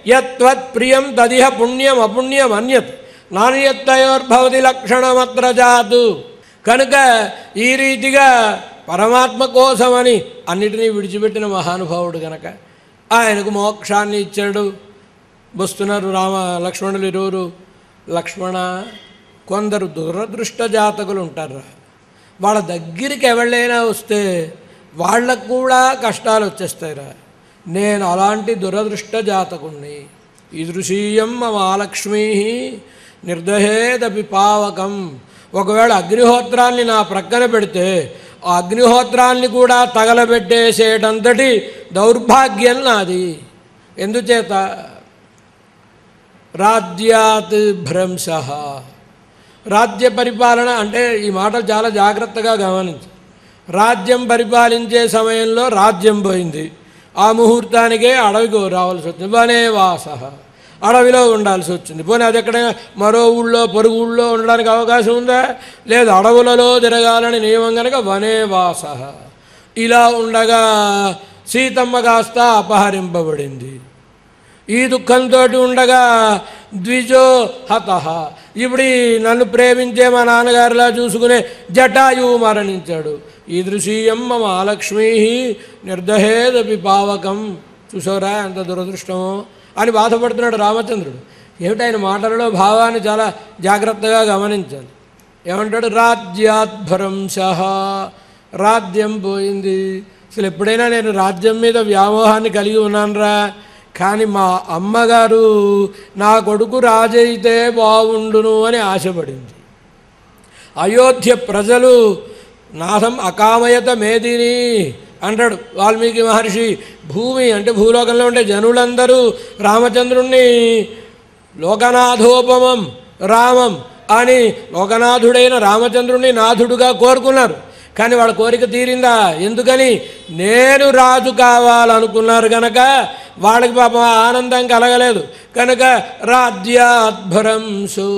యత్వత్ ప్రియం తదిహ పుణ్యం అపుణ్యం అన్యత్ నాణ్యత్తయోర్భవతి లక్షణమత్ర జాతు కనుక ఈ రీతిగా పరమాత్మ కోసమని అన్నిటినీ విడిచిపెట్టిన మహానుభావుడు గనక ఆయనకు మోక్షాన్ని ఇచ్చాడు వస్తున్నారు రామ లక్ష్మణులు ఇరువురు లక్ష్మణ కొందరు దురదృష్ట జాతకులు ఉంటారు వాళ్ళ దగ్గరికి ఎవళ్ళైనా వస్తే వాళ్ళకు కూడా కష్టాలు వచ్చేస్తాయిరా నేను అలాంటి దురదృష్ట జాతకుణ్ణి ఈదృశీయం మహాలక్ష్మీ నిర్దహేదపి పావకం ఒకవేళ అగ్నిహోత్రాన్ని నా ప్రక్కన పెడితే ఆ అగ్నిహోత్రాన్ని కూడా తగలబెట్టేసేటంతటి దౌర్భాగ్యం నాది ఎందుచేత రాజ్యాత్ భ్రంశ రాజ్య పరిపాలన అంటే ఈ మాటలు చాలా జాగ్రత్తగా గమనించు రాజ్యం పరిపాలించే సమయంలో రాజ్యం పోయింది ఆ ముహూర్తానికే అడవికి రావాల్సి వచ్చింది వనేవాస అడవిలో ఉండాల్సి వచ్చింది పోనీ అది ఎక్కడైనా మరో ఊళ్ళో పొరుగు ఊళ్ళో ఉండడానికి అవకాశం ఉందా లేదు అడవులలో తిరగాలని నియమం కనుక వనేవాస ఇలా ఉండగా సీతమ్మ కాస్త అపహరింపబడింది ఈ దుఃఖంతో ఉండగా ద్విజో హత ఇప్పుడు ఈ నన్ను ప్రేమించే మా నాన్నగారిలా చూసుకునే జటాయువు మరణించాడు ఈ దృశీయం మమ మహాలక్ష్మీ నిర్దహేదపి పావకం చూసారా ఎంత దురదృష్టమో అని బాధపడుతున్నాడు రామచంద్రుడు ఏమిటి ఆయన మాటలలో భావాన్ని చాలా జాగ్రత్తగా గమనించాలి ఏమంటాడు రాజ్యాద్భరంశ రాజ్యం పోయింది అసలు ఎప్పుడైనా నేను రాజ్యం మీద వ్యామోహాన్ని కలిగి ఉన్నానురా కానీ మా అమ్మగారు నా కొడుకు రాజైతే బాగుండును అని ఆశపడింది అయోధ్య ప్రజలు నాథం అకామయత మేదిని అంటాడు వాల్మీకి మహర్షి భూమి అంటే భూలోకంలో ఉండే జనులందరూ రామచంద్రుణ్ణి లోకనాథోపమం రామం అని లోకనాథుడైన రామచంద్రుణ్ణి నాథుడుగా కోరుకున్నారు కానీ వాళ్ళ కోరిక తీరిందా ఎందుకని నేను రాజు కావాలనుకున్నారు కనుక వాళ్ళకి పాపం ఆ ఆనందం కలగలేదు కనుక రాజ్యాద్భరంసు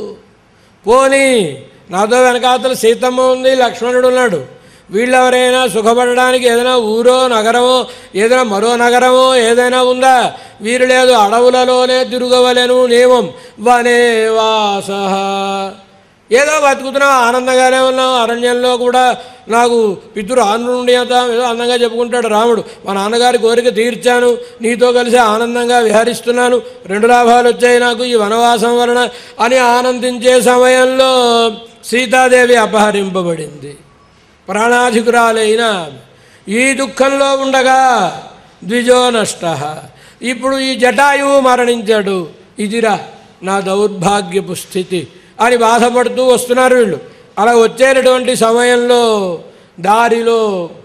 పోనీ నాతో వెనకాతల సీతమ్మ ఉంది లక్ష్మణుడు ఉన్నాడు వీళ్ళెవరైనా సుఖపడడానికి ఏదైనా ఊరో నగరమో ఏదైనా మరో నగరమో ఏదైనా ఉందా వీరు లేదు అడవులలోనే తిరగవలెను నియమం వనే వాస ఏదో బతుకుతున్నాం ఆనందంగానే ఉన్నాం అరణ్యంలో కూడా నాకు పితృ ఆనందత ఏదో అందంగా చెప్పుకుంటాడు రాముడు మా నాన్నగారి కోరిక తీర్చాను నీతో కలిసి ఆనందంగా విహరిస్తున్నాను రెండు లాభాలు వచ్చాయి నాకు ఈ వనవాసం వలన అని ఆనందించే సమయంలో సీతాదేవి అపహరింపబడింది ప్రాణాధికురాలైన ఈ దుఃఖంలో ఉండగా ద్విజో నష్ట ఇప్పుడు ఈ జటాయువు మరణించాడు ఇదిరా నా దౌర్భాగ్యపు స్థితి అని బాధపడుతూ వస్తున్నారు వీళ్ళు అలా వచ్చేటటువంటి సమయంలో దారిలో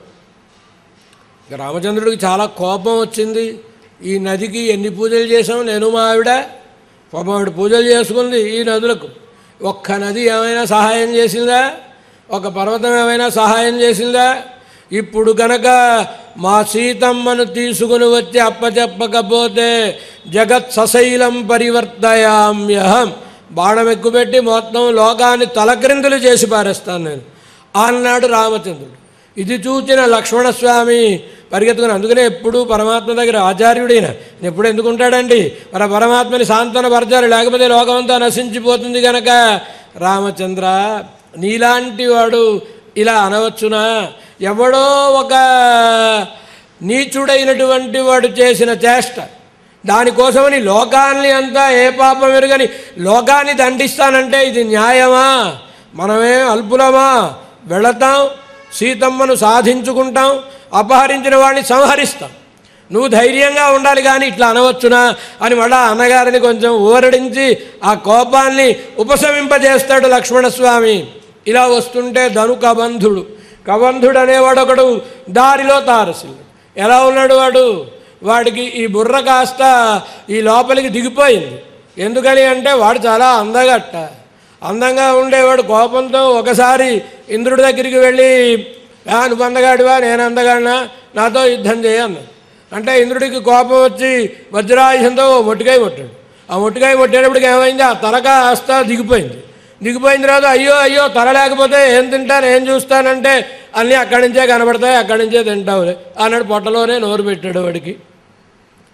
ఇక రామచంద్రుడికి చాలా కోపం వచ్చింది ఈ నదికి ఎన్ని పూజలు చేసాం నేను మా ఆవిడ పాపం ఆవిడ పూజలు చేసుకుంది ఈ నదులకు ఒక్క నది ఏమైనా సహాయం చేసిందా ఒక పర్వతం ఏమైనా సహాయం చేసిందా ఇప్పుడు కనుక మా సీతమ్మను తీసుకుని వచ్చి అప్పచెప్పకపోతే జగత్ సశైలం పరివర్తయామ్యహం బాణం ఎక్కుపెట్టి మొత్తం లోకాన్ని తలక్రిందులు చేసి పారేస్తాను నేను అన్నాడు రామచంద్రుడు ఇది చూచిన లక్ష్మణస్వామి పరిగెత్తుకుని అందుకనే ఎప్పుడు పరమాత్మ దగ్గర ఆచార్యుడైన ఎప్పుడు ఎందుకు ఉంటాడండి మన పరమాత్మని సాంత్వన పరచాలి లేకపోతే లోకమంతా నశించిపోతుంది గనక రామచంద్ర నీలాంటి వాడు ఇలా అనవచ్చునా ఎవడో ఒక నీచుడైనటువంటి వాడు చేసిన చేష్ట దానికోసమని లోకాన్ని అంతా ఏ పాపం ఎరుగని లోకాన్ని దండిస్తానంటే ఇది న్యాయమా మనమే అల్పులమా వెళతాం సీతమ్మను సాధించుకుంటాం అపహరించిన వాడిని సంహరిస్తాం నువ్వు ధైర్యంగా ఉండాలి కానీ ఇట్లా అనవచ్చునా అని మళ్ళా అన్నగారిని కొంచెం ఊరడించి ఆ కోపాన్ని ఉపశమింపజేస్తాడు లక్ష్మణస్వామి ఇలా వస్తుంటే ధను కబంధుడు కబంధుడు అనేవాడు ఒకడు దారిలో తారసిల్లు ఎలా ఉన్నాడు వాడు వాడికి ఈ బుర్ర కాస్త ఈ లోపలికి దిగిపోయింది ఎందుకని అంటే వాడు చాలా అందగట్ట అందంగా ఉండేవాడు కోపంతో ఒకసారి ఇంద్రుడి దగ్గరికి వెళ్ళి "ఆ, నువ్వు అందగాడివా నేను అందగాడినా నాతో యుద్ధం చేయన్నాడు అంటే ఇంద్రుడికి కోపం వచ్చి వజ్రాయుధంతో ఓ మొట్టికాయ కొట్టాడు ఆ మొట్టికాయ కొట్టేటప్పటికి ఏమైంది ఆ తల కాస్త దిగిపోయింది దిగిపోయిన తర్వాత అయ్యో అయ్యో తల లేకపోతే ఏం తింటాను ఏం చూస్తానంటే అన్నీ అక్కడి నుంచే కనబడతాయి అక్కడి నుంచే తింటావులే అన్నాడు పొట్టలోనే నోరు పెట్టాడు వాడికి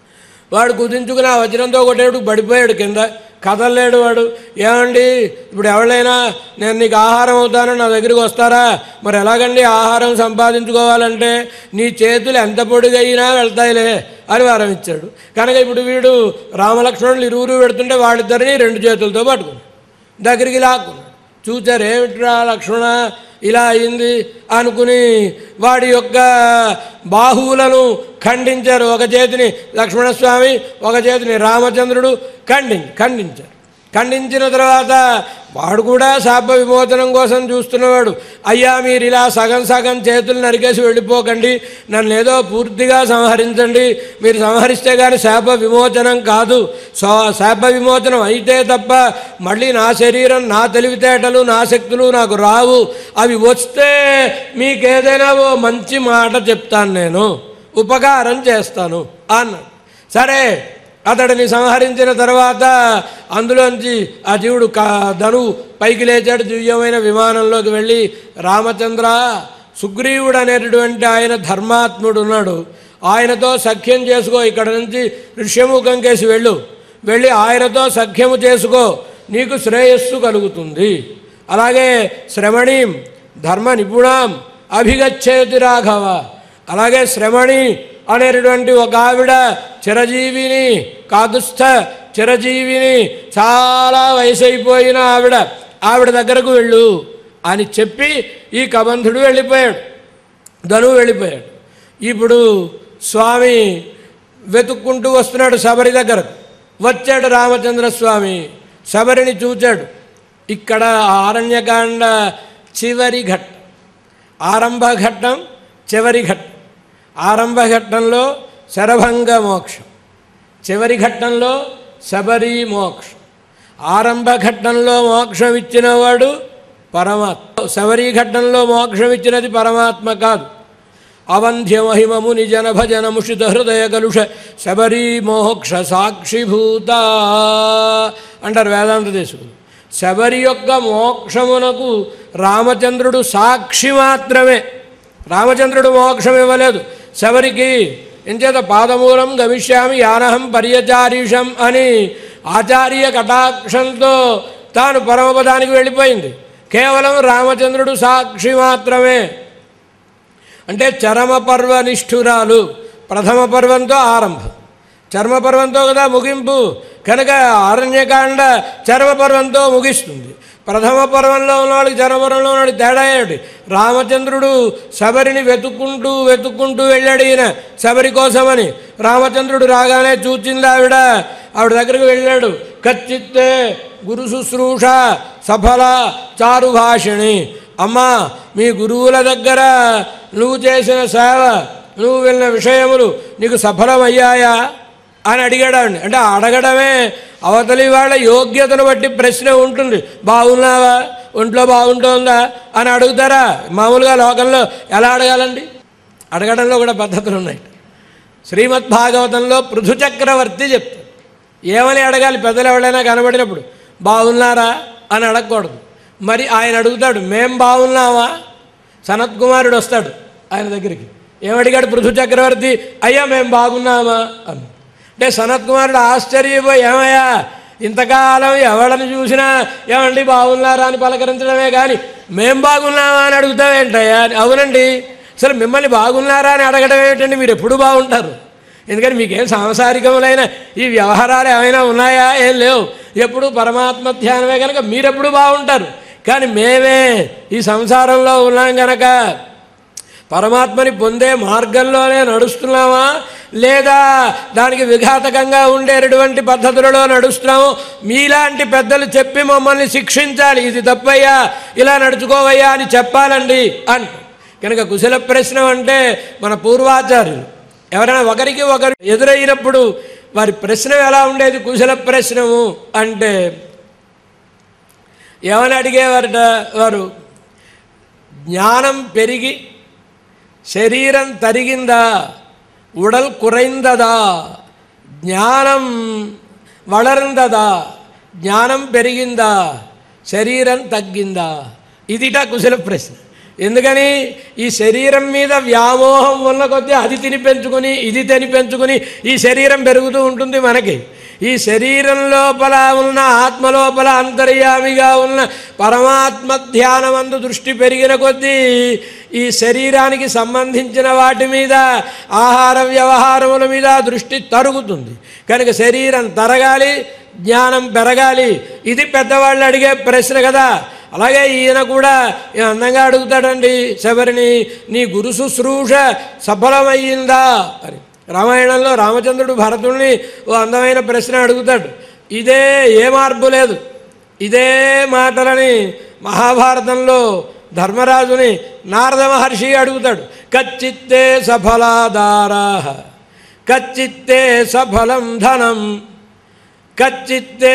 వాడు కుదించుకుని ఆ వజ్రంతో కొట్టేడు పడిపోయాడు కింద కదలలేడు వాడు ఏమండి ఇప్పుడు ఎవరైనా నేను నీకు ఆహారం అవుతాను నా దగ్గరికి వస్తారా మరి ఎలాగండి ఆహారం సంపాదించుకోవాలంటే నీ చేతులు ఎంత పొడిగైనా వెళ్తాయిలే అని వారం ఇచ్చాడు కనుక ఇప్పుడు వీడు రామలక్ష్మణులు ఇరువురు పెడుతుంటే వాళ్ళిద్దరిని రెండు చేతులతో పట్టుకున్నాడు దగ్గరికి లాక్కున్నాడు చూచారు ఏమిట్రా లక్ష్మణ ఇలా అయింది అనుకుని వాడి యొక్క బాహువులను ఖండించారు ఒక చేతిని లక్ష్మణస్వామి ఒక చేతిని రామచంద్రుడు ఖండి ఖండించారు ఖండించిన తర్వాత వాడు కూడా శాప విమోచనం కోసం చూస్తున్నవాడు అయ్యా మీరు ఇలా సగం సగం చేతులు నరికేసి వెళ్ళిపోకండి నన్ను ఏదో పూర్తిగా సంహరించండి మీరు సంహరిస్తే కానీ శాప విమోచనం కాదు సో శాప విమోచనం అయితే తప్ప మళ్ళీ నా శరీరం నా తెలివితేటలు నా శక్తులు నాకు రావు అవి వస్తే మీకేదైనా ఓ మంచి మాట చెప్తాను నేను ఉపకారం చేస్తాను అన్నాడు సరే అతడిని సంహరించిన తర్వాత అందులోంచి ఆ జీవుడు కా ధను పైకి లేచాడు దివ్యమైన విమానంలోకి వెళ్ళి రామచంద్ర సుగ్రీవుడు అనేటటువంటి ఆయన ధర్మాత్ముడు ఉన్నాడు ఆయనతో సఖ్యం చేసుకో ఇక్కడ నుంచి ఋష్యముఖం కేసి వెళ్ళు వెళ్ళి ఆయనతో సఖ్యము చేసుకో నీకు శ్రేయస్సు కలుగుతుంది అలాగే శ్రమణీం ధర్మ నిపుణాం అభిగచ్చేతి రాఘవ అలాగే శ్రమణి అనేటటువంటి ఒక ఆవిడ చిరజీవిని కాదుస్థ చిరజీవిని చాలా వయసు అయిపోయిన ఆవిడ ఆవిడ దగ్గరకు వెళ్ళు అని చెప్పి ఈ కబంధుడు వెళ్ళిపోయాడు ధనువు వెళ్ళిపోయాడు ఇప్పుడు స్వామి వెతుక్కుంటూ వస్తున్నాడు శబరి దగ్గరకు వచ్చాడు రామచంద్ర స్వామి శబరిని చూచాడు ఇక్కడ ఆరణ్యకాండ చివరి ఘట్టం ఆరంభ ఘట్టం చివరి ఘట్టం ఆరంభ ఘట్టంలో శరభంగ మోక్షం చివరి ఘట్టంలో శబరి మోక్షం ఆరంభ ఘట్టంలో మోక్షం ఇచ్చినవాడు పరమాత్మ శబరి ఘట్టంలో మోక్షం ఇచ్చినది పరమాత్మ కాదు అవంధ్యమహిమము నిజన భజన ముషిత హృదయ కలుష శబరి మోక్ష సాక్షిభూత అంటారు వేదాంత దేశకులు శబరి యొక్క మోక్షమునకు రామచంద్రుడు సాక్షి మాత్రమే రామచంద్రుడు మోక్షం ఇవ్వలేదు శబరికి ఎంచేత పాదమూలం గమిష్యామి యానహం పర్యచారీషం అని ఆచార్య కటాక్షంతో తాను పరమపదానికి వెళ్ళిపోయింది కేవలం రామచంద్రుడు సాక్షి మాత్రమే అంటే చరమ పర్వ నిష్ఠురాలు ప్రథమ పర్వంతో ఆరంభం చర్మ పర్వంతో కదా ముగింపు కనుక ఆరణ్యకాండ చర్మ పర్వంతో ముగిస్తుంది ప్రథమ పర్వంలో ఉన్నవాడికి చరమపర్వంలో ఉన్నవాడికి తేడా ఏమిటి రామచంద్రుడు శబరిని వెతుక్కుంటూ వెతుక్కుంటూ వెళ్ళాడు ఈయన శబరి కోసమని రామచంద్రుడు రాగానే చూచింది ఆవిడ ఆవిడ దగ్గరికి వెళ్ళాడు కచ్చిత్తే గురు శుశ్రూష సఫల చారుభాషిణి అమ్మా మీ గురువుల దగ్గర నువ్వు చేసిన సేవ నువ్వు వెళ్ళిన విషయములు నీకు సఫలమయ్యాయా అని అడిగాడు ఆవిడ్ని. అంటే అడగడమే అవతలి వాళ్ళ యోగ్యతను బట్టి ప్రశ్న ఉంటుంది బాగున్నావా ఒంట్లో బాగుంటుందా అని అడుగుతారా మామూలుగా లోకంలో ఎలా అడగాలండి అడగడంలో కూడా పద్ధతులు ఉన్నాయి శ్రీమద్ భాగవతంలో పృథు చక్రవర్తి చెప్తాడు ఏమని అడగాలి పెద్దలు ఎవరైనా కనబడినప్పుడు బాగున్నారా అని అడగకూడదు మరి ఆయన అడుగుతాడు మేం బాగున్నావా సనత్ కుమారుడు వస్తాడు ఆయన దగ్గరికి ఏమడిగాడు పృథు చక్రవర్తి అయ్యా మేము బాగున్నామా అని అంటే సనత్ కుమారుడు ఆశ్చర్యపోయి ఏమయ్యా ఇంతకాలం ఎవడని చూసినా ఏమండి బాగున్నారా అని పలకరించడమే కానీ మేం బాగున్నామా అని అడుగుతావేంటయ్యా అని. అవునండి అసలు మిమ్మల్ని బాగున్నారా అని అడగడం ఏమిటండి మీరు ఎప్పుడు బాగుంటారు ఎందుకని మీకేం సాంసారికములైన ఈ వ్యవహారాలు ఏమైనా ఉన్నాయా ఏం లేవు ఎప్పుడు పరమాత్మ ధ్యానమే కనుక మీరెప్పుడు బాగుంటారు కానీ మేమే ఈ సంసారంలో ఉన్నాం కనుక పరమాత్మని పొందే మార్గంలోనే నడుస్తున్నామా లేదా దానికి విఘాతకంగా ఉండేటటువంటి పద్ధతులలో నడుస్తున్నాము మీలాంటి పెద్దలు చెప్పి మమ్మల్ని శిక్షించాలి ఇది తప్పయ్యా ఇలా నడుచుకోవయ్యా అని చెప్పాలండి అంట కనుక కుశల ప్రశ్న అంటే మన పూర్వాచార్యులు ఎవరైనా ఒకరికి ఒకరు ఎదురైనప్పుడు వారి ప్రశ్న ఎలా ఉండేది కుశల ప్రశ్నము అంటే ఏమని అడిగేవారట వారు జ్ఞానం పెరిగి శరీరం తరిగిందా ఉడల్ కురైందదా జ్ఞానం వళర్ందదా జ్ఞానం పెరిగిందా శరీరం తగ్గిందా ఇదిట కుశల ప్రశ్న ఎందుకని ఈ శరీరం మీద వ్యామోహం ఉన్న కొద్దీ అది తిని పెంచుకొని ఇది తిని పెంచుకొని ఈ శరీరం పెరుగుతూ ఉంటుంది మనకి ఈ శరీరం లోపల ఉన్న ఆత్మ లోపల అంతర్యామిగా ఉన్న పరమాత్మ ధ్యానమందు దృష్టి పెరిగిన కొద్దీ ఈ శరీరానికి సంబంధించిన వాటి మీద ఆహార వ్యవహారముల మీద దృష్టి తరుగుతుంది కనుక శరీరం తరగాలి జ్ఞానం పెరగాలి ఇది పెద్దవాళ్ళు అడిగే ప్రశ్న కదా అలాగే ఈయన కూడా ఈయన అందంగా అడుగుతాడండి శబరిని నీ గురు శుశ్రూష సఫలమయ్యిందా అని రామాయణంలో రామచంద్రుడు భరతుడిని ఓ అందమైన ప్రశ్న అడుగుతాడు ఇదే ఏ మార్పు లేదు ఇదే మాటలని మహాభారతంలో ధర్మరాజుని నారద మహర్షి అడుగుతాడు కచ్చిత్తే సఫలాదారా కచ్చిత్తే సఫలం ధనం కచ్చిత్తే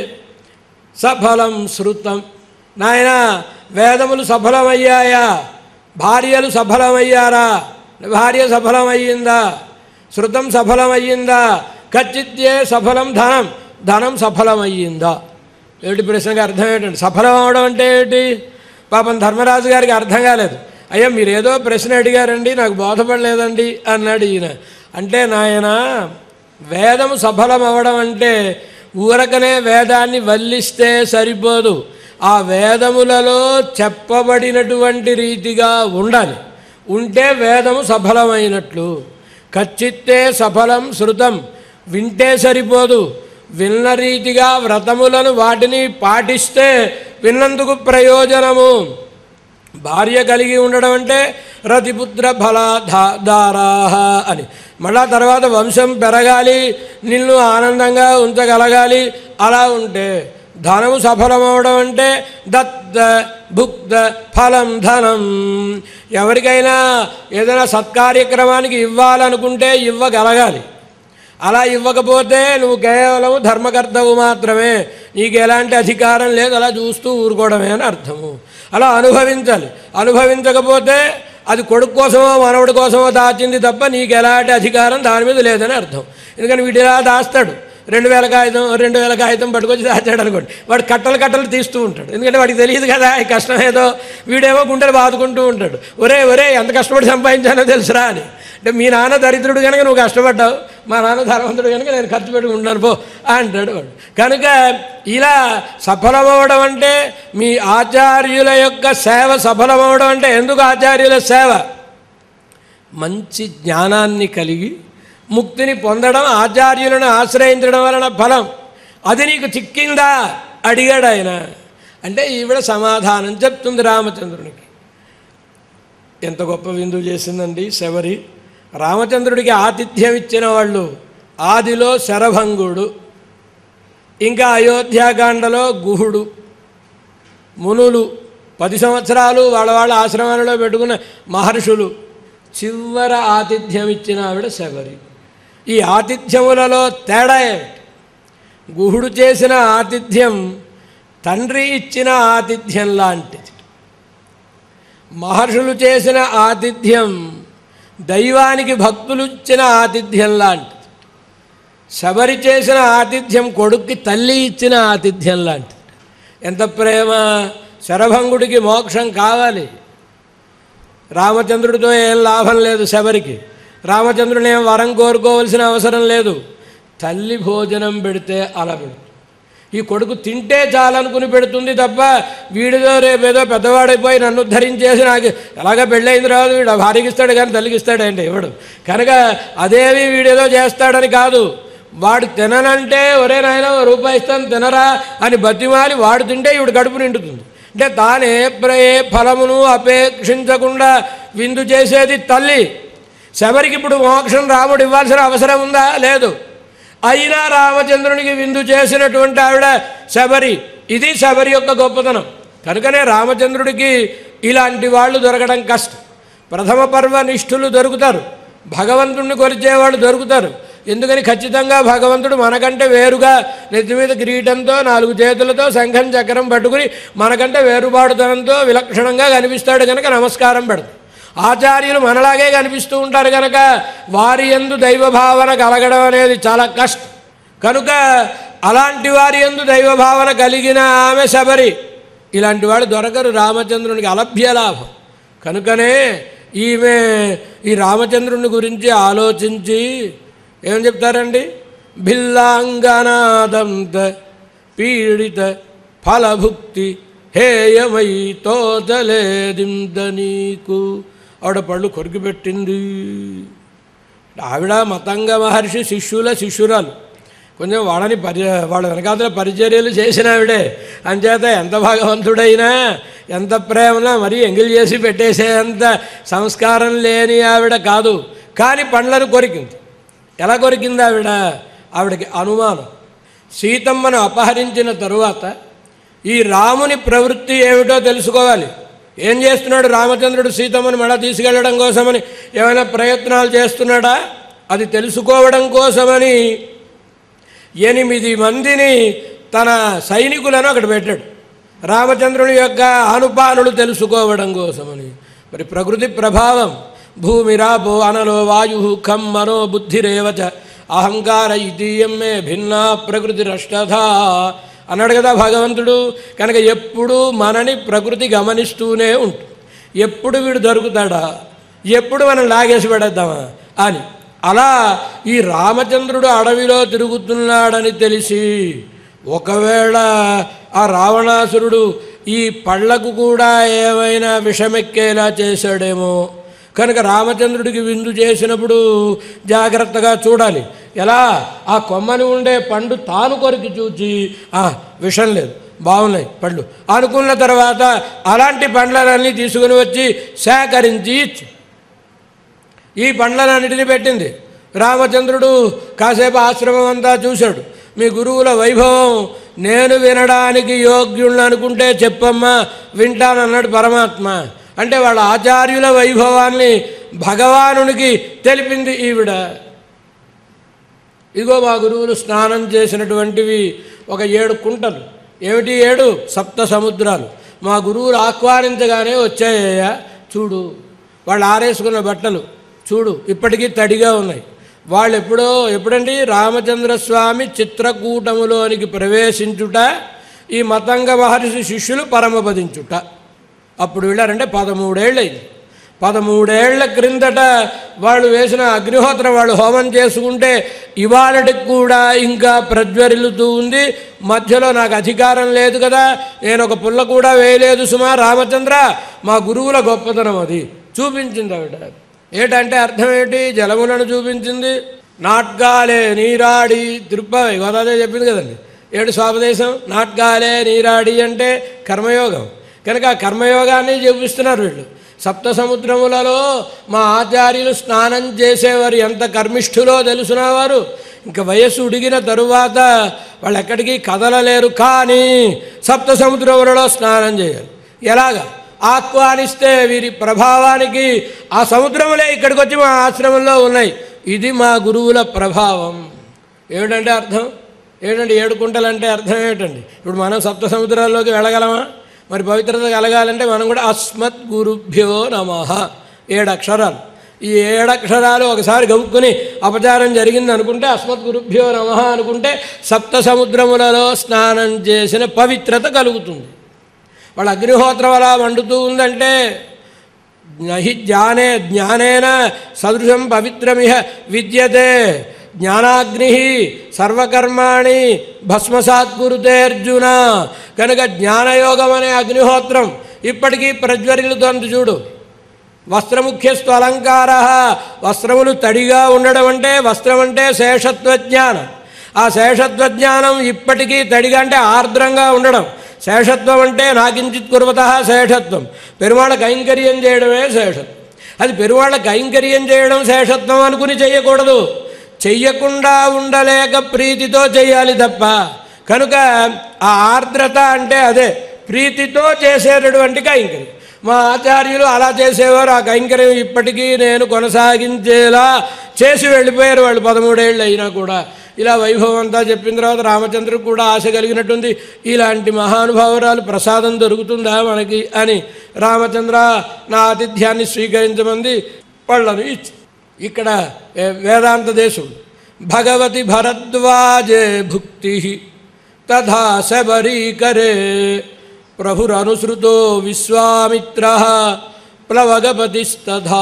సఫలం శృతం నాయన వేదములు సఫలమయ్యాయా భార్యలు సఫలమయ్యారా భార్య సఫలమయ్యిందా శృతం సఫలమయ్యిందా ఖచ్చిత్యే సఫలం ధనం ధనం సఫలమయ్యిందా ఏమిటి ప్రశ్నకి అర్థం ఏంటంటే సఫలం అవడం అంటే ఏంటి పాపం ధర్మరాజు గారికి అర్థం కాలేదు అయ్యా మీరు ఏదో ప్రశ్న అడిగారండి నాకు బోధపడలేదండి అన్నాడు ఈయన అంటే నాయన వేదము సఫలం అవ్వడం అంటే ఊరకనే వేదాన్ని వల్లిస్తే సరిపోదు ఆ వేదములలో చెప్పబడినటువంటి రీతిగా ఉండాలి ఉంటే వేదము సఫలమైనట్లు ఖచ్చిత్తే సఫలం శృతం వింటే సరిపోదు విన్న రీతిగా వ్రతములను వాటిని పాటిస్తే విన్నందుకు ప్రయోజనము భార్య కలిగి ఉండడం అంటే రతిపుత్ర ఫలాధారాహ అని మళ్ళా తర్వాత వంశం పెరగాలి నిన్ను ఆనందంగా ఉంచగలగాలి అలా ఉంటే ధనము సఫలమవడం అంటే దత్త భుక్త ఫలం ధనం ఎవరికైనా ఏదైనా సత్కార్యక్రమానికి ఇవ్వాలనుకుంటే ఇవ్వగలగాలి అలా ఇవ్వకపోతే నువ్వు కేవలం ధర్మకర్తవు మాత్రమే నీకు ఎలాంటి అధికారం లేదు అలా చూస్తూ ఊరుకోవడమే అని అర్థము అలా అనుభవించాలి అనుభవించకపోతే అది కొడుకు కోసమో మనవడి కోసమో దాచింది తప్ప నీకు ఎలాంటి అధికారం దాని మీద లేదని అర్థం ఎందుకని వీడిలా దాస్తాడు రెండు వేల కాగితం రెండు వేల కాగితం పట్టుకొచ్చి దాచాడు అనుకోండి వాడు కట్టలు కట్టలు తీస్తూ ఉంటాడు ఎందుకంటే వాడికి తెలియదు కదా ఈ కష్టం ఏదో వీడేమో గుంటలు బాదుకుంటూ ఉంటాడు ఒరే ఒరే ఎంత కష్టపడి సంపాదించానో తెలుసురా అని అంటే మీ నాన్న దరిద్రుడు కనుక నువ్వు కష్టపడ్డావు మా నాన్న ధనవంతుడు కనుక నేను ఖర్చు పెట్టుకుంటాను పో అంటాడు వాడు కనుక ఇలా సఫలమవడం అంటే మీ ఆచార్యుల యొక్క సేవ సఫలమవడం అంటే ఎందుకు ఆచార్యుల సేవ మంచి జ్ఞానాన్ని కలిగి ముక్తిని పొందడం ఆచార్యులను ఆశ్రయించడం వలన ఫలం అది నీకు చిక్కిందా అడిగాడు ఆయన అంటే ఈవిడ సమాధానం చెప్తుంది రామచంద్రునికి ఎంత గొప్ప విందు చేసిందండి శబరి రామచంద్రుడికి ఆతిథ్యం ఇచ్చిన వాళ్ళు ఆదిలో శరభంగుడు ఇంకా అయోధ్యాకాండలో గుహుడు మునులు పది సంవత్సరాలు వాళ్ళ వాళ్ళ ఆశ్రమాలలో పెట్టుకున్న మహర్షులు చివర ఆతిథ్యం ఇచ్చిన ఆవిడ శబరి ఈ ఆతిథ్యములలో తేడా ఏమిటి గుహుడు చేసిన ఆతిథ్యం తండ్రి ఇచ్చిన ఆతిథ్యం లాంటిది మహర్షులు చేసిన ఆతిథ్యం దైవానికి భక్తులు ఇచ్చిన ఆతిథ్యం లాంటిది శబరి చేసిన ఆతిథ్యం కొడుక్కి తల్లి ఇచ్చిన ఆతిథ్యం లాంటిది ఎంత ప్రేమ శరభంగుడికి మోక్షం కావాలి రామచంద్రుడితో ఏం లాభం లేదు శబరికి రామచంద్రుని ఏం వరం కోరుకోవలసిన అవసరం లేదు తల్లి భోజనం పెడితే అలా పెడుతుంది ఈ కొడుకు తింటే చాలనుకుని పెడుతుంది తప్ప వీడిదో రేపేదో పెద్దవాడైపోయి నన్ను ఉద్ధరించేసి నాకు ఎలాగ పెళ్ళైన తర్వాత వీడు ఆ భార్యకి ఇస్తాడు కానీ తల్లికి ఇస్తాడండి ఇవ్వడు కనుక అదేవి వీడేదో చేస్తాడని కాదు వాడు తిననంటే ఒరే నాయన ఓ రూపాయి ఇస్తాను తినరా అని బతిమాలి వాడు తింటే ఈవిడ కడుపు నిండుతుంది అంటే తాను ఏ ప్ర- ఏ ఫలమును అపేక్షించకుండా విందు చేసేది తల్లి శబరికి ఇప్పుడు మోక్షం రాముడు ఇవ్వాల్సిన అవసరం ఉందా లేదు అయినా రామచంద్రునికి విందు చేసినటువంటి ఆవిడ శబరి ఇది శబరి యొక్క గొప్పతనం కనుకనే రామచంద్రుడికి ఇలాంటి వాళ్ళు దొరకడం కష్టం ప్రథమ పర్వ నిష్ఠులు దొరుకుతారు భగవంతుడిని కొలిచేవాళ్ళు దొరుకుతారు ఎందుకని ఖచ్చితంగా భగవంతుడు మనకంటే వేరుగా నెత్తి మీద కిరీటంతో నాలుగు చేతులతో శంఖం చక్రం పట్టుకుని మనకంటే వేరుబాటుతనంతో విలక్షణంగా కనిపిస్తాడు కనుక నమస్కారం పెడతాం ఆచార్యులు మనలాగే కనిపిస్తూ ఉంటారు కనుక వారి ఎందు దైవభావన కలగడం అనేది చాలా కష్టం కనుక అలాంటి వారి ఎందు దైవభావన కలిగిన ఆమె శబరి ఇలాంటి వాడు దొరకరు రామచంద్రునికి అలభ్య లాభం కనుకనే ఈమె ఈ రామచంద్రుని గురించి ఆలోచించి ఏం చెప్తారండి భిల్లాంగనాదంత పీడిత ఫలభుక్తి హేయమై తోచలేదింద నీకు ఆవిడ పళ్ళు కొరికి పెట్టింది ఆవిడ మతంగ మహర్షి శిష్యుల శిష్యురాలు కొంచెం వాళ్ళని పరి వాళ్ళ వెనకాతల పరిచర్యలు చేసిన ఆవిడే అంచేత ఎంత భగవంతుడైనా ఎంత ప్రేమనా మరీ ఎంగిల్ చేసి పెట్టేసేంత సంస్కారం లేని ఆవిడ కాదు కానీ పండ్లను కొరికింది ఎలా కొరికింది ఆవిడ ఆవిడకి అనుమానం సీతమ్మను అపహరించిన తరువాత ఈ రాముని ప్రవృత్తి ఏమిటో తెలుసుకోవాలి ఏం చేస్తున్నాడు రామచంద్రుడు సీతమ్మను మెడ తీసుకెళ్ళడం కోసమని ఏమైనా ప్రయత్నాలు చేస్తున్నాడా అది తెలుసుకోవడం కోసమని ఎనిమిది మందిని తన సైనికులను అక్కడ పెట్టాడు రామచంద్రుని యొక్క ఆనుపానులు తెలుసుకోవడం కోసమని మరి ప్రకృతి ప్రభావం భూమిరాపో అనలో వాయు ఖం మనో బుద్ధిరేవచ అహంకార ఇతీయం మే భిన్నా ప్రకృతి రష్టధా అన్నాడు కదా భగవంతుడు కనుక ఎప్పుడు మనని ప్రకృతి గమనిస్తూనే ఉంటుంది ఎప్పుడు వీడు దొరుకుతాడా ఎప్పుడు మనం లాగేసి పెడేద్దామా అని అలా ఈ రామచంద్రుడు అడవిలో తిరుగుతున్నాడని తెలిసి ఒకవేళ ఆ రావణాసురుడు ఈ పళ్ళకు కూడా ఏమైనా విషమెక్కేలా చేశాడేమో కనుక రామచంద్రుడికి విందు చేసినప్పుడు జాగ్రత్తగా చూడాలి ఎలా ఆ కొమ్మని ఉండే పండు తాను కొరికి చూచి ఆ విషం లేదు బాగున్నాయి పళ్ళు అనుకున్న తర్వాత అలాంటి పండ్లన్నీ తీసుకుని వచ్చి సేకరించి ఇచ్చు ఈ పండ్లన్నిటిని పెట్టింది రామచంద్రుడు కాసేపు ఆశ్రమం అంతా చూశాడు మీ గురువుల వైభవం నేను వినడానికి యోగ్యుణ్ణి అనుకుంటే చెప్పమ్మా వింటానన్నాడు పరమాత్మ అంటే వాళ్ళ ఆచార్యుల వైభవాన్ని భగవానునికి తెలిపింది ఈవిడ ఇదిగో మా గురువులు స్నానం చేసినటువంటివి ఒక ఏడు కుంటలు ఏమిటి ఏడు సప్త సముద్రాలు మా గురువులు ఆహ్వానించగానే వచ్చాయ్యా చూడు వాళ్ళు ఆరేసుకున్న బట్టలు చూడు ఇప్పటికీ తడిగా ఉన్నాయి వాళ్ళు ఎప్పుడో ఎప్పుడండి రామచంద్రస్వామి చిత్రకూటములోనికి ప్రవేశించుట ఈ మతంగ మహర్షి శిష్యులు పరమపదించుట అప్పుడు వెళ్ళారంటే పదమూడేళ్ళయింది పదమూడేళ్ల క్రిందట వాళ్ళు వేసిన అగ్నిహోత్రం వాళ్ళు హోమం చేసుకుంటే ఇవాళటికి కూడా ఇంకా ప్రజ్వరిల్లుతూ ఉంది మధ్యలో నాకు అధికారం లేదు కదా నేను ఒక పుల్ల కూడా వేయలేదు సుమా రామచంద్ర మా గురువుల గొప్పతనం అది చూపించింది ఆవిడ ఏంటంటే అర్థం ఏంటి జలములను చూపించింది నాట్గాలే నీరాడి తిరుపతి గోదావరి చెప్పింది కదండి ఏడు స్వాపదేశం నాట్గాలే నీరాడి అంటే కర్మయోగం కనుక ఆ కర్మయోగాన్ని చూపిస్తున్నారు వీళ్ళు సప్త సముద్రములలో మా ఆచార్యులు స్నానం చేసేవారు ఎంత కర్మిష్ఠులో తెలుసునా వారు ఇంకా వయస్సు ఉడిగిన తరువాత వాళ్ళు ఎక్కడికి కదలలేరు కానీ సప్త సముద్రములలో స్నానం చేయాలి ఎలాగా ఆహ్వానిస్తే వీరి ప్రభావానికి ఆ సముద్రములే ఇక్కడికి వచ్చి మా ఆశ్రమంలో ఉన్నాయి ఇది మా గురువుల ప్రభావం ఏమిటంటే అర్థం ఏంటంటే ఏడు కుంటలు అంటే అర్థం ఏమిటండి ఇప్పుడు మనం సప్త సముద్రాల్లోకి వెళ్ళగలమా మరి పవిత్రత కలగాలంటే మనం కూడా అస్మత్ గురుభ్యో నమ ఏడు అక్షరాలు ఈ ఏడు అక్షరాలు ఒకసారి గబుక్కుని అపచారం జరిగింది అనుకుంటే అస్మత్ గురుభ్యో నమ అనుకుంటే సప్త సముద్రములలో స్నానం చేసిన పవిత్రత కలుగుతుంది వాళ్ళ అగ్నిహోత్రం అలా మండుతూ ఉందంటే నహి జ్ఞానే జ్ఞానేన సదృశం పవిత్రమిహ విద్యతే జ్ఞానాగ్ని సర్వకర్మాణి భస్మసాత్ కురుతే అర్జున కనుక జ్ఞానయోగం అనే అగ్నిహోత్రం ఇప్పటికీ ప్రజ్వరిల్లుతోంది చూడు వస్త్రముఖ్యస్తు అలంకార వస్త్రములు తడిగా ఉండడం అంటే వస్త్రం అంటే శేషత్వజ్ఞానం ఆ శేషత్వజ్ఞానం ఇప్పటికీ తడిగా అంటే ఆర్ద్రంగా ఉండడం శేషత్వం అంటే నాకించిత్ కుర్వత శేషత్వం పెరుమాళ కైంకర్యం చేయడమే శేషత్వం అది పెరుమాళ కైంకర్యం చేయడం శేషత్వం అనుకుని చేయకూడదు చెయ్యకుండా ఉండలేక ప్రీతితో చేయాలి తప్ప కనుక ఆ ఆర్ద్రత అంటే అదే ప్రీతితో చేసేటటువంటి కైంకర్యం మా ఆచార్యులు అలా చేసేవారు ఆ కైంకర్యం ఇప్పటికీ నేను కొనసాగించేలా చేసి వెళ్ళిపోయారు వాళ్ళు పదమూడేళ్ళు అయినా కూడా ఇలా వైభవం అంతా చెప్పిన తర్వాత రామచంద్రుడికి కూడా ఆశ కలిగినట్టుంది ఇలాంటి మహానుభావురాలు ప్రసాదం దొరుకుతుందా మనకి అని రామచంద్ర నా ఆతిథ్యాన్ని స్వీకరించమంది పళ్ళను ఇచ్చి ఇక్కడ ఏ, వేదాంత దేశం భగవతి భరద్వాజే భుక్తి తథా శబరీకరే ప్రభురనుసృతో విశ్వామిత్ర ప్లవగపతిస్తథా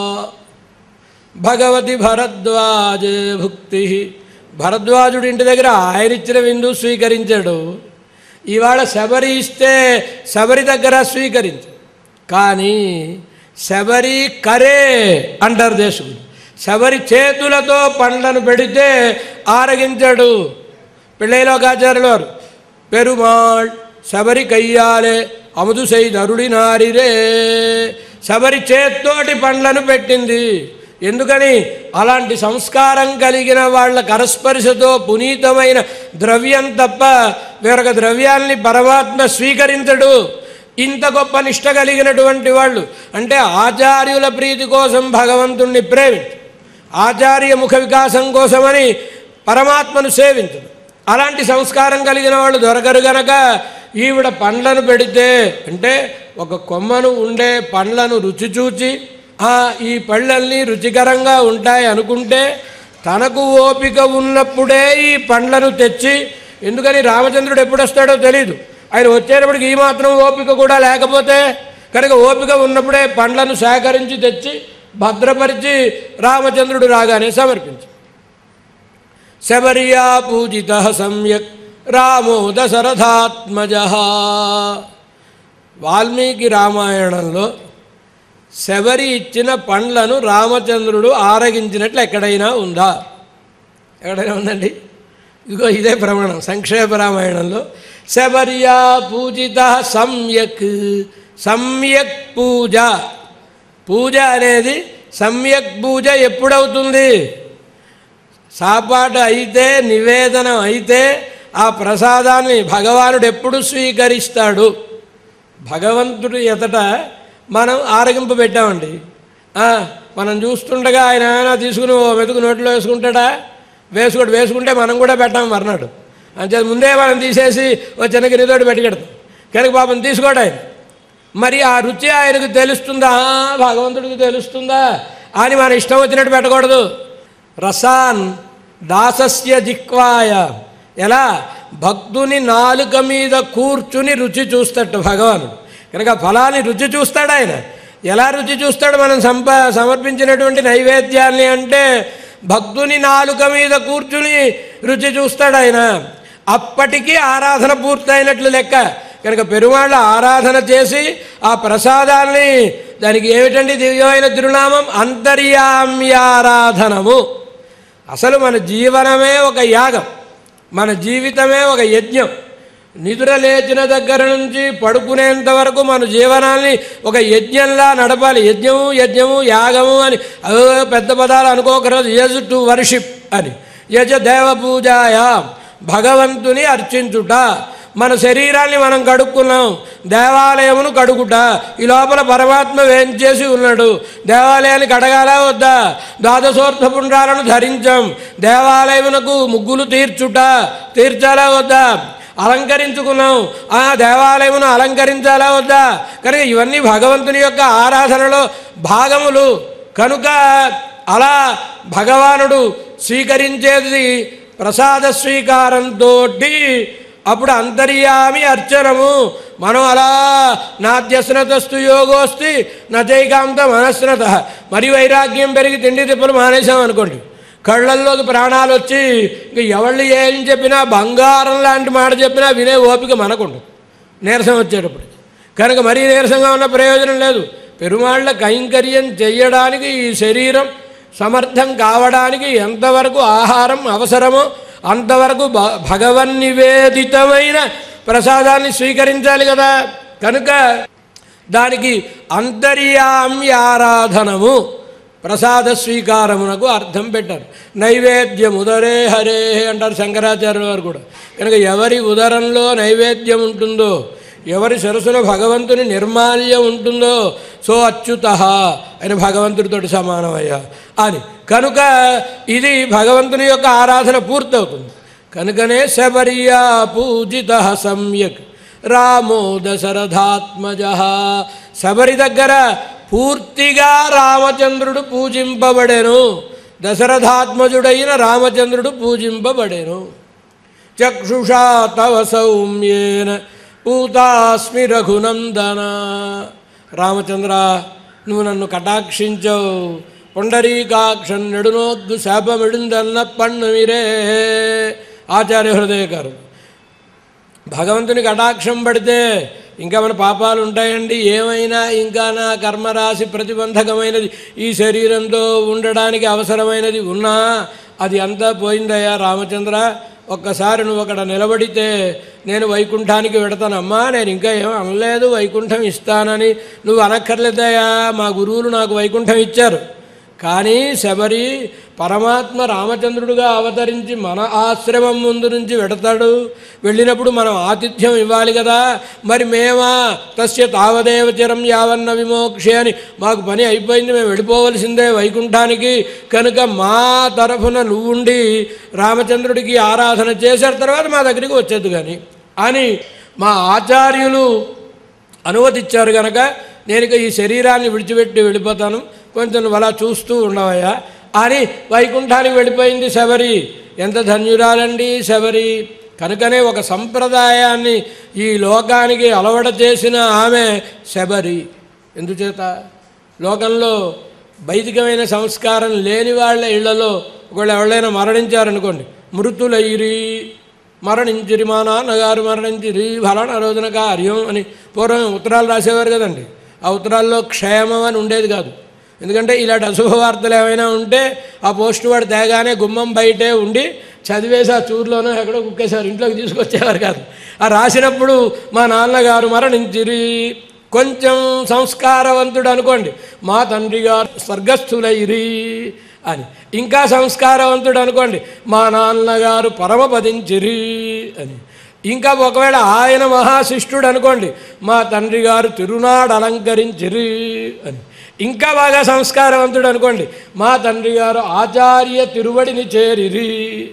భగవతి భరద్వాజే భుక్తి భరద్వాజుడి ఇంటి దగ్గర ఆయన ఇచ్చిన విందు స్వీకరించాడు ఇవాళ శబరి ఇస్తే శబరి దగ్గర స్వీకరించు కానీ శబరి కరే అంటారు దేశకులు శబరి చేతులతో పండ్లను పెడితే ఆరగించాడు పిళ్ళైలోకాచార్యులు వారు పెరుమాళ్ శబరి కయ్యాలే అముదు సైదరుడి నారిరే శబరి చేత్తోటి పండ్లను పెట్టింది ఎందుకని అలాంటి సంస్కారం కలిగిన వాళ్ళ కరస్పర్శతో పునీతమైన ద్రవ్యం తప్ప వేరొక ద్రవ్యాల్ని పరమాత్మ స్వీకరించడు ఇంత గొప్ప నిష్ట కలిగినటువంటి వాళ్ళు అంటే ఆచార్యుల ప్రీతి కోసం భగవంతుణ్ణి ప్రేమించు ఆచార్య ముఖ వికాసం కోసమని పరమాత్మను సేవించదు అలాంటి సంస్కారం కలిగిన వాళ్ళు దొరకరు గనక ఈవిడ పండ్లను పెడితే అంటే ఒక కొమ్మను ఉండే పండ్లను రుచి చూచి ఆ ఈ పళ్ళన్నీ రుచికరంగా ఉంటాయి అనుకుంటే తనకు ఓపిక ఉన్నప్పుడే ఈ పండ్లను తెచ్చి ఎందుకని రామచంద్రుడు ఎప్పుడు వస్తాడో తెలియదు ఆయన వచ్చేటప్పటికి ఈ మాత్రం ఓపిక కూడా లేకపోతే కనుక ఓపిక ఉన్నప్పుడే పండ్లను సేకరించి తెచ్చి భద్రపరిచి రామచంద్రుడు రాగానే సమర్పించు శబర్యా పూజిత సమ్యక్ రామో దశరథాత్మజ వాల్మీకి రామాయణంలో శబరి ఇచ్చిన పండ్లను రామచంద్రుడు ఆరగించినట్లు ఎక్కడైనా ఉందా ఎక్కడైనా ఉందండి ఇదిగో ఇదే ప్రమాణం సంక్షేప రామాయణంలో శబర్యా పూజిత సమ్యక్ సమ్యక్ పూజ పూజ అనేది సమ్యక్ పూజ ఎప్పుడవుతుంది సాపాటు అయితే నివేదనం అయితే ఆ ప్రసాదాన్ని భగవానుడు ఎప్పుడు స్వీకరిస్తాడు భగవంతుడి ఎతట మనం ఆరగింపు పెట్టామండి ఆ, మనం చూస్తుండగా ఆయన ఏమైనా తీసుకుని ఓ మెతుకు నోట్లో వేసుకుంటాడా వేసుకోడు వేసుకుంటే మనం కూడా పెట్టాం మర్నాడు అంచేది ముందే మనం తీసేసి ఓ చిన్న గిరితోటి పెట్టుకెడతాం కనుక పాపం తీసుకోడు ఆయన మరి ఆ రుచి ఆయనకు తెలుస్తుందా ఆ, భగవంతుడికి తెలుస్తుందా అని మన ఇష్టం వచ్చినట్టు పెట్టకూడదు రసాన్ దాసస్య జిక్వాయ ఎలా భక్తుని నాలుక మీద కూర్చుని రుచి చూస్తాడు భగవానుడు కనుక ఫలాన్ని రుచి చూస్తాడు ఆయన ఎలా రుచి చూస్తాడు మనం సంప సమర్పించినటువంటి నైవేద్యాన్ని అంటే భక్తుని నాలుక మీద కూర్చుని రుచి చూస్తాడు ఆయన అప్పటికి ఆరాధన పూర్తయినట్లు లెక్క కనుక పెరుమాళ్ళ ఆరాధన చేసి ఆ ప్రసాదాన్ని దానికి ఏమిటండి దివ్యమైన తిరునామం అంతర్యామ్యారాధనము అసలు మన జీవనమే ఒక యాగం మన జీవితమే ఒక యజ్ఞం నిద్ర లేచిన దగ్గర నుంచి పడుకునేంత వరకు మన జీవనాన్ని ఒక యజ్ఞంలా నడపాలి యజ్ఞము యజ్ఞము యాగము అని అదో పెద్ద పదాలు అనుకోకరాదు యజ్ టు వర్షిప్ అని యజ దేవ పూజాయ భగవంతుని అర్చించుట మన శరీరాన్ని మనం కడుక్కున్నాం దేవాలయమును కడుగుట ఈ లోపల పరమాత్మ వేంచేసి ఉన్నాడు దేవాలయాన్ని కడగాలా వద్దా ద్వాదశోర్థ పుండ్రాలను ధరించాం దేవాలయమునకు ముగ్గులు తీర్చుట తీర్చాలా వద్దా అలంకరించుకున్నాం ఆ దేవాలయమును అలంకరించాలా వద్దా కనుక ఇవన్నీ భగవంతుని యొక్క ఆరాధనలో భాగములు కనుక అలా భగవానుడు స్వీకరించేది ప్రసాద స్వీకారంతో అప్పుడు అంతర్యామి అర్చనము మనం అలా నాద్యస్నతస్తు యోగోస్తి నచైకాంత మనస్నత మరి వైరాగ్యం పెరిగి తిండి తిప్పలు మానేసాం అనుకోండి కళ్ళల్లోకి ప్రాణాలు వచ్చి ఇంక ఎవళ్ళు ఏం చెప్పినా బంగారం లాంటి మాట చెప్పినా వినే ఓపిక మనకుండదు నీరసం వచ్చేటప్పుడు కనుక మరీ నీరసంగా ఉన్న ప్రయోజనం లేదు పెరుమాళ్ళ కైంకర్యం చెయ్యడానికి ఈ శరీరం సమర్థం కావడానికి ఎంతవరకు ఆహారం అవసరమో అంతవరకు భ భగవన్ నివేదితమైన ప్రసాదాన్ని స్వీకరించాలి కదా కనుక దానికి అంతర్యామ్యారాధనము ప్రసాద స్వీకారమునకు అర్థం పెట్టారు నైవేద్యం ఉదరే హరే అంటారు శంకరాచార్యుల వారు కూడా కనుక ఎవరి ఉదరంలో నైవేద్యం ఉంటుందో ఎవరి సరస్సులో భగవంతుని నిర్మాల్యం ఉంటుందో సో అచ్యుత అని భగవంతుడితో సమానమయ్యా అని కనుక ఇది భగవంతుని యొక్క ఆరాధన పూర్తవుతుంది కనుకనే శబర్యా పూజిత సమ్యక్ రామో దశరథాత్మజ శబరి దగ్గర పూర్తిగా రామచంద్రుడు పూజింపబడెను దశరథాత్మజుడైన రామచంద్రుడు పూజింపబడెను చక్షుషా తవ సౌమ్యేన పూతాస్మి రఘునందన రామచంద్ర నువ్వు నన్ను కటాక్షించవు పొండరీకాక్షం నెడునోద్దు శాపమిడుందన్న పన్నుమిరే ఆచార్య హృదయ గారు భగవంతుని కటాక్షం పడితే ఇంకా మన పాపాలు ఉంటాయండి ఏమైనా ఇంకా నా కర్మరాశి ప్రతిబంధకమైనది ఈ శరీరంతో ఉండడానికి అవసరమైనది ఉన్నా అది అంతా పోయిందయ్యా రామచంద్ర ఒక్కసారి నువ్వు అక్కడ నిలబడితే నేను వైకుంఠానికి వెడతానమ్మా నేను ఇంకా ఏం అనలేదు వైకుంఠం ఇస్తానని నువ్వు అనక్కర్లేదయ్యా మా గురువులు నాకు వైకుంఠం ఇచ్చారు కానీ శబరి పరమాత్మ రామచంద్రుడుగా అవతరించి మన ఆశ్రమం ముందు నుంచి వెడతాడు వెళ్ళినప్పుడు మనం ఆతిథ్యం ఇవ్వాలి కదా మరి మేమా తస్య తావదేవ చిరం యావన్న విమోక్షే అని మాకు పని అయిపోయింది మేము వెళ్ళిపోవలసిందే వైకుంఠానికి కనుక మా తరఫున నువ్వుండి రామచంద్రుడికి ఆరాధన చేసిన తర్వాత మా దగ్గరికి వచ్చేది కానీ అని మా ఆచార్యులు అనుమతిచ్చారు కనుక నేను ఇక ఈ శరీరాన్ని విడిచిపెట్టి వెళ్ళిపోతాను కొంచెం నువ్వు అలా చూస్తూ ఉండవయ్యా అని వైకుంఠానికి వెళ్ళిపోయింది శబరి ఎంత ధన్యురాలండి శబరి కనుకనే ఒక సంప్రదాయాన్ని ఈ లోకానికి అలవడ చేసిన ఆమె శబరి ఎందుచేత లోకంలో వైదికమైన సంస్కారం లేని వాళ్ళ ఇళ్లలో ఒకళ్ళు ఎవరైనా మరణించారనుకోండి మృతులైరి మరణించిరి మా నాన్నగారు మరణించిరి ఫలానా రోజున కార్యం అని పూర్వం ఉత్తరాలు రాసేవారు కదండి ఆ ఉత్తరాల్లో క్షేమం అని ఉండేది కాదు ఎందుకంటే ఇలాంటి అశుభ వార్తలు ఏమైనా ఉంటే ఆ పోస్ట్ వాడు తేగానే గుమ్మం బయటే ఉండి చదివేసి ఆ చూరులోనో ఎక్కడో కుక్కేశారు ఇంట్లోకి తీసుకొచ్చేవారు కాదు ఆ రాసినప్పుడు మా నాన్నగారు మరణించిరి కొంచెం సంస్కారవంతుడు అనుకోండి మా తండ్రి గారు స్వర్గస్థులైరి అని ఇంకా సంస్కారవంతుడు అనుకోండి మా నాన్నగారు పరమపదించిరి అని ఇంకా ఒకవేళ ఆయన మహాశిష్టుడు అనుకోండి మా తండ్రి గారు తిరునాడు అలంకరించిరి అని ఇంకా బాగా సంస్కారవంతుడు అనుకోండి మా తండ్రి గారు ఆచార్య తిరువడిని చేరిరి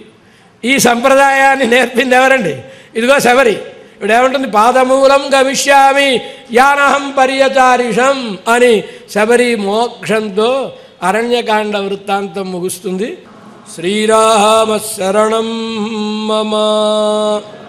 ఈ సంప్రదాయాన్ని నేర్పింది ఎవరండి ఇదిగో శబరి ఇప్పుడు ఏమంటుంది పాదమూలం గమిష్యామి యానహం పర్యచారిషం అని శబరి మోక్షంతో అరణ్యకాండ వృత్తాంతం ముగుస్తుంది శ్రీరామ శరణం మమ